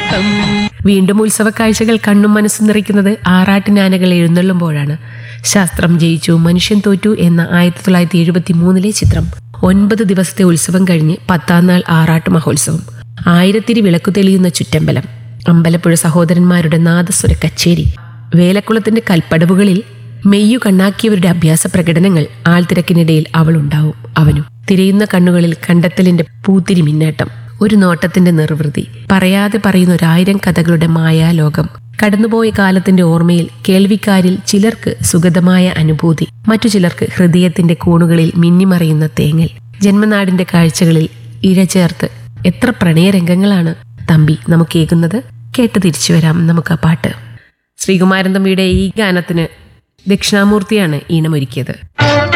ആറാട്ടും വീണ്ടും ഉത്സവ കാഴ്ചകൾ കണ്ണും മനസ്സും നിറയ്ക്കുന്നത് ആറാട്ടിനാനകൾ എഴുന്നള്ളുമ്പോഴാണ് ശാസ്ത്രം ജയിച്ചു മനുഷ്യൻ തോറ്റു എന്ന ആയിരത്തി തൊള്ളായിരത്തി എഴുപത്തി മൂന്നിലെ ചിത്രം ഒൻപത് ദിവസത്തെ ഉത്സവം കഴിഞ്ഞ് പത്താം നാൾ ആറാട്ട് മഹോത്സവം ആയിരത്തിരി വിളക്കു തെളിയുന്ന ചുറ്റമ്പലം അമ്പലപ്പുഴ സഹോദരന്മാരുടെ നാദസ്വര കച്ചേരി വേലക്കുളത്തിന്റെ കൽപ്പടവുകളിൽ മെയ്യു കണ്ണാക്കിയവരുടെ അഭ്യാസ പ്രകടനങ്ങൾ ആൾത്തിരക്കിനിടയിൽ അവളുണ്ടാവും അവനും തിരയുന്ന കണ്ണുകളിൽ കണ്ടെത്തലിന്റെ പൂത്തിരി മിന്നാട്ടം ഒരു നോട്ടത്തിന്റെ നിർവൃതി പറയാതെ പറയുന്ന ഒരായിരം കഥകളുടെ മായാലോകം കടന്നുപോയ കാലത്തിന്റെ ഓർമ്മയിൽ കേൾവിക്കാരിൽ ചിലർക്ക് സുഗതമായ അനുഭൂതി മറ്റു ചിലർക്ക് ഹൃദയത്തിന്റെ കോണുകളിൽ മിന്നിമറയുന്ന തേങ്ങൽ ജന്മനാടിന്റെ കാഴ്ചകളിൽ ഇഴചേർത്ത് എത്ര പ്രണയരംഗങ്ങളാണ് തമ്പി നമുക്ക് കേൾക്കുന്നത് കേട്ട് തിരിച്ചു വരാം നമുക്ക് ആ പാട്ട് ശ്രീകുമാരൻ തമ്പിയുടെ ഈ ഗാനത്തിന് ദക്ഷിണാമൂർത്തിയാണ് ഈണമൊരുക്കിയത്